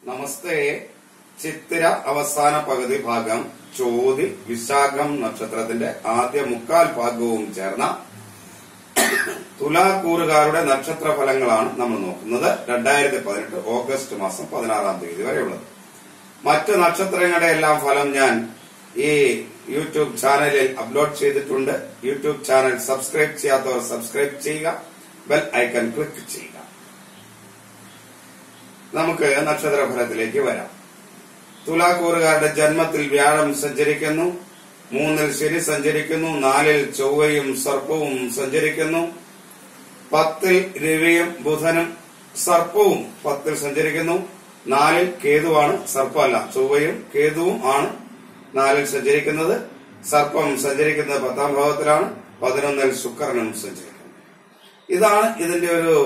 നമസ്തേ ചിത്തിര അവസാന പകുതി ഭാഗം ചോതി വിശാഖം നക്ഷത്രത്തിന്റെ ആദ്യ മുക്കാൽ ഭാഗവും ചേർന്ന തുലാക്കൂറുകാരുടെ നക്ഷത്ര ഫലങ്ങളാണ് നമ്മൾ നോക്കുന്നത് രണ്ടായിരത്തി പതിനെട്ട് ഓഗസ്റ്റ് മാസം പതിനാറാം തീയതി വരെയുള്ളത് മറ്റ് നക്ഷത്രങ്ങളുടെ എല്ലാം ഫലം ഞാൻ ഈ യൂട്യൂബ് ചാനലിൽ അപ്ലോഡ് ചെയ്തിട്ടുണ്ട് യൂട്യൂബ് ചാനൽ സബ്സ്ക്രൈബ് ചെയ്യാത്തവർ സബ്സ്ക്രൈബ് ചെയ്യുക ബെൽ ഐക്കൺ ക്ലിക്ക് ചെയ്യുക നമുക്ക് നക്ഷത്ര ഫലത്തിലേക്ക് വരാം തുലാക്കൂറുകാരുടെ ജന്മത്തിൽ വ്യാഴം സഞ്ചരിക്കുന്നു മൂന്നിൽ ശനി സഞ്ചരിക്കുന്നു നാലിൽ ചൊവ്വയും സർപ്പവും സഞ്ചരിക്കുന്നു പത്തിൽ രവിയും ബുധനും സർപ്പവും പത്തിൽ സഞ്ചരിക്കുന്നു നാലിൽ കേതുവാണ് സർപ്പമല്ല ചൊവ്വയും കേതുവും ആണ് നാലിൽ സഞ്ചരിക്കുന്നത് സർപ്പം സഞ്ചരിക്കുന്നത് പത്താം ഭാവത്തിലാണ് പതിനൊന്നിൽ ശുക്രനും സഞ്ചരിക്കുന്നത് ഇതാണ് ഇതിന്റെ ഒരു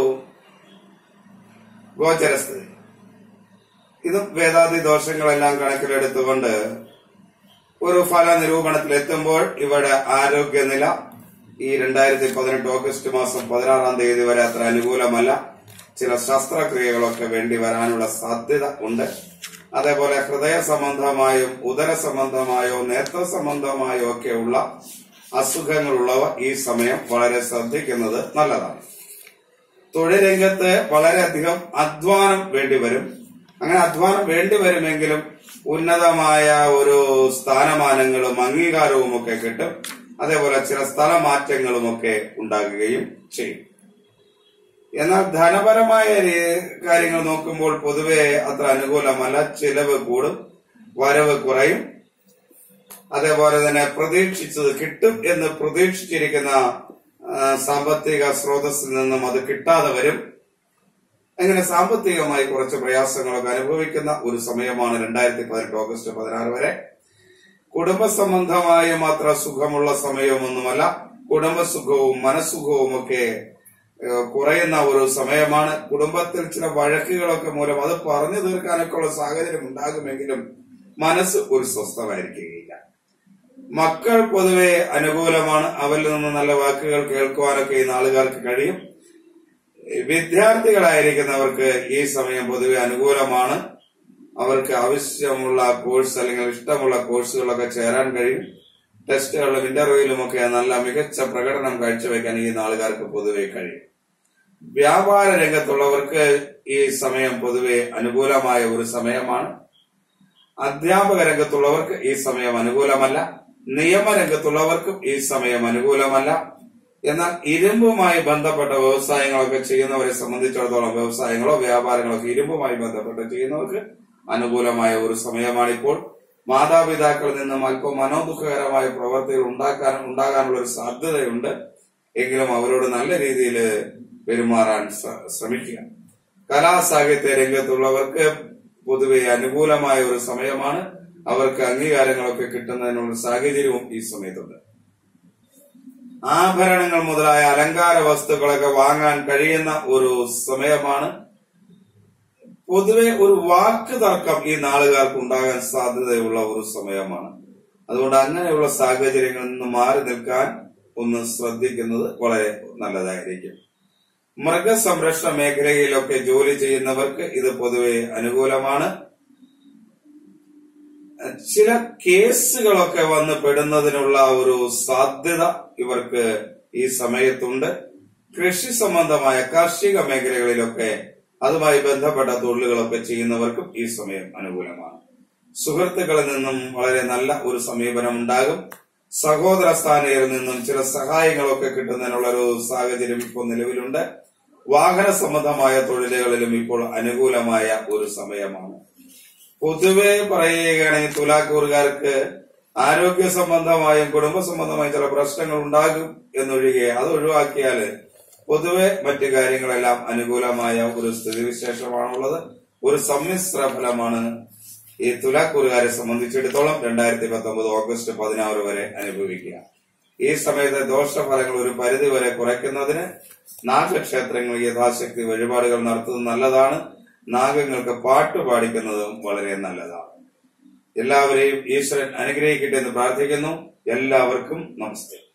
ഗോചരസ്ഥിതി ഇത് വേദാദി ദോഷങ്ങളെല്ലാം കണക്കിലെടുത്തുകൊണ്ട് ഒരു ഫല നിരൂപണത്തിൽ എത്തുമ്പോൾ ഇവിടെ ആരോഗ്യനില ഈ രണ്ടായിരത്തി പതിനെട്ട് ഓഗസ്റ്റ് മാസം പതിനാറാം തീയതി വരെ അത്ര അനുകൂലമല്ല ചില ശസ്ത്രക്രിയകളൊക്കെ വേണ്ടി വരാനുള്ള സാധ്യത ഉണ്ട് അതേപോലെ ഹൃദയ സംബന്ധമായും ഉദര സംബന്ധമായോ നേത്ര സംബന്ധമായോ ഒക്കെയുള്ള അസുഖങ്ങളുള്ളവ ഈ സമയം വളരെ ശ്രദ്ധിക്കുന്നത് നല്ലതാണ് തൊഴിൽ രംഗത്ത് വളരെയധികം അധ്വാനം വേണ്ടിവരും അങ്ങനെ അധ്വാനം വേണ്ടിവരുമെങ്കിലും ഉന്നതമായ ഒരു സ്ഥാനമാനങ്ങളും അംഗീകാരവും ഒക്കെ കിട്ടും അതേപോലെ ചില സ്ഥലമാറ്റങ്ങളും ഒക്കെ ഉണ്ടാകുകയും ചെയ്യും എന്നാൽ ധനപരമായ രീ- കാര്യങ്ങൾ നോക്കുമ്പോൾ പൊതുവെ അത്ര അനുകൂലമല്ല ചിലവ് കൂടും വരവ് കുറയും അതേപോലെ തന്നെ പ്രതീക്ഷിച്ചത് കിട്ടും എന്ന് പ്രതീക്ഷിച്ചിരിക്കുന്ന ആ, സാമ്പത്തിക സ്രോതസ്സിൽ നിന്നും അത് കിട്ടാതെ വരും അങ്ങനെ സാമ്പത്തികമായി കുറച്ച് പ്രയാസങ്ങളൊക്കെ അനുഭവിക്കുന്ന ഒരു സമയമാണ് രണ്ടായിരത്തി പതിനെട്ട് ഓഗസ്റ്റ് പതിനാറ് വരെ കുടുംബ സംബന്ധമായും അത്ര സുഖമുള്ള സമയമൊന്നുമല്ല കുടുംബസുഖവും മനസ്സുഖവും ഒക്കെ ഏഹ്, കുറയുന്ന ഒരു സമയമാണ് കുടുംബത്തിൽ ചില വഴക്കുകളൊക്കെ മൂലം അത് പറഞ്ഞു തീർക്കാനൊക്കെ ഉള്ള സാഹചര്യം ഉണ്ടാകുമെങ്കിലും മനസ്സ് ഒരു സ്വസ്ഥമായിരിക്കുകയില്ല മക്കൾ പൊതുവെ അനുകൂലമാണ് അവരിൽ നിന്ന് നല്ല വാക്കുകൾ കേൾക്കുവാനൊക്കെ ഈ നാളുകാർക്ക് കഴിയും വിദ്യാർത്ഥികളായിരിക്കുന്നവർക്ക് ഈ സമയം പൊതുവെ അനുകൂലമാണ് അവർക്ക് ആവശ്യമുള്ള കോഴ്സ് അല്ലെങ്കിൽ ഇഷ്ടമുള്ള കോഴ്സുകളൊക്കെ ചേരാൻ കഴിയും ടെസ്റ്റുകളിലും ഇന്റർവ്യൂവിലും ഒക്കെ നല്ല മികച്ച പ്രകടനം കാഴ്ചവെക്കാൻ ഈ നാളുകാർക്ക് പൊതുവെ കഴിയും വ്യാപാര രംഗത്തുള്ളവർക്ക് ഈ സമയം പൊതുവെ അനുകൂലമായ ഒരു സമയമാണ് അധ്യാപക രംഗത്തുള്ളവർക്ക് ഈ സമയം അനുകൂലമല്ല നിയമരംഗത്തുള്ളവർക്കും ഈ സമയം അനുകൂലമല്ല എന്നാൽ ഇരുമ്പുമായി ബന്ധപ്പെട്ട വ്യവസായങ്ങളൊക്കെ ചെയ്യുന്നവരെ സംബന്ധിച്ചിടത്തോളം വ്യവസായങ്ങളോ വ്യാപാരങ്ങളോ ഒക്കെ ഇരുമ്പുമായി ബന്ധപ്പെട്ട് ചെയ്യുന്നവർക്ക് അനുകൂലമായ ഒരു സമയമാണിപ്പോൾ മാതാപിതാക്കളിൽ നിന്നും അല്പം മനോദുഃഖകരമായ പ്രവർത്തികൾ ഉണ്ടാക്കാൻ ഉണ്ടാകാനുള്ള ഒരു സാധ്യതയുണ്ട് എങ്കിലും അവരോട് നല്ല രീതിയിൽ പെരുമാറാൻ ശ്ര- ശ്രമിക്കുക കലാസാഹിത്യ രംഗത്തുള്ളവർക്ക് പൊതുവെ അനുകൂലമായ ഒരു സമയമാണ് അവർക്ക് അംഗീകാരങ്ങളൊക്കെ കിട്ടുന്നതിനുള്ള സാഹചര്യവും ഈ സമയത്തുണ്ട് ആഭരണങ്ങൾ മുതലായ അലങ്കാര വസ്തുക്കളൊക്കെ വാങ്ങാൻ കഴിയുന്ന ഒരു സമയമാണ് പൊതുവെ ഒരു വാക്ക് തർക്കം ഈ നാളുകാർക്ക് ഉണ്ടാകാൻ സാധ്യതയുള്ള ഒരു സമയമാണ് അതുകൊണ്ട് അങ്ങനെയുള്ള സാഹചര്യങ്ങളിൽ നിന്ന് മാറി നിൽക്കാൻ ഒന്ന് ശ്രദ്ധിക്കുന്നത് വളരെ നല്ലതായിരിക്കും മൃഗസംരക്ഷണ മേഖലയിലൊക്കെ ജോലി ചെയ്യുന്നവർക്ക് ഇത് പൊതുവെ അനുകൂലമാണ് ചില കേസുകളൊക്കെ വന്ന് പെടുന്നതിനുള്ള ഒരു സാധ്യത ഇവർക്ക് ഈ സമയത്തുണ്ട് കൃഷി സംബന്ധമായ കാർഷിക മേഖലകളിലൊക്കെ അതുമായി ബന്ധപ്പെട്ട തൊഴിലുകളൊക്കെ ചെയ്യുന്നവർക്കും ഈ സമയം അനുകൂലമാണ് സുഹൃത്തുക്കളിൽ നിന്നും വളരെ നല്ല ഒരു സമീപനം ഉണ്ടാകും സഹോദര സ്ഥാനയിൽ നിന്നും ചില സഹായങ്ങളൊക്കെ കിട്ടുന്നതിനുള്ള ഒരു സാഹചര്യം ഇപ്പോൾ നിലവിലുണ്ട് വാഹന സംബന്ധമായ തൊഴിലുകളിലും ഇപ്പോൾ അനുകൂലമായ ഒരു സമയമാണ് പൊതുവെ പറയുകയാണെങ്കിൽ തുലാക്കൂറുകാർക്ക് ആരോഗ്യ സംബന്ധമായും കുടുംബ സംബന്ധമായും ചില പ്രശ്നങ്ങൾ ഉണ്ടാകും എന്നൊഴികെ അത് ഒഴിവാക്കിയാല് പൊതുവെ മറ്റു കാര്യങ്ങളെല്ലാം അനുകൂലമായ ഒരു സ്ഥിതിവിശേഷമാണുള്ളത് ഒരു സമ്മിശ്ര ഫലമാണ് ഈ തുലാക്കൂറുകാരെ സംബന്ധിച്ചിടത്തോളം രണ്ടായിരത്തി പത്തൊമ്പത് ഓഗസ്റ്റ് പതിനാറ് വരെ അനുഭവിക്കുക ഈ സമയത്തെ ദോഷഫലങ്ങൾ ഒരു പരിധി വരെ കുറയ്ക്കുന്നതിന് നാഗക്ഷേത്രങ്ങൾ യഥാശക്തി വഴിപാടുകൾ നടത്തുന്നത് നല്ലതാണ് നാഗങ്ങൾക്ക് പാട്ട് പാടിക്കുന്നതും വളരെ നല്ലതാണ് എല്ലാവരെയും ഈശ്വരൻ അനുഗ്രഹിക്കട്ടെ എന്ന് പ്രാർത്ഥിക്കുന്നു എല്ലാവർക്കും നമസ്തേ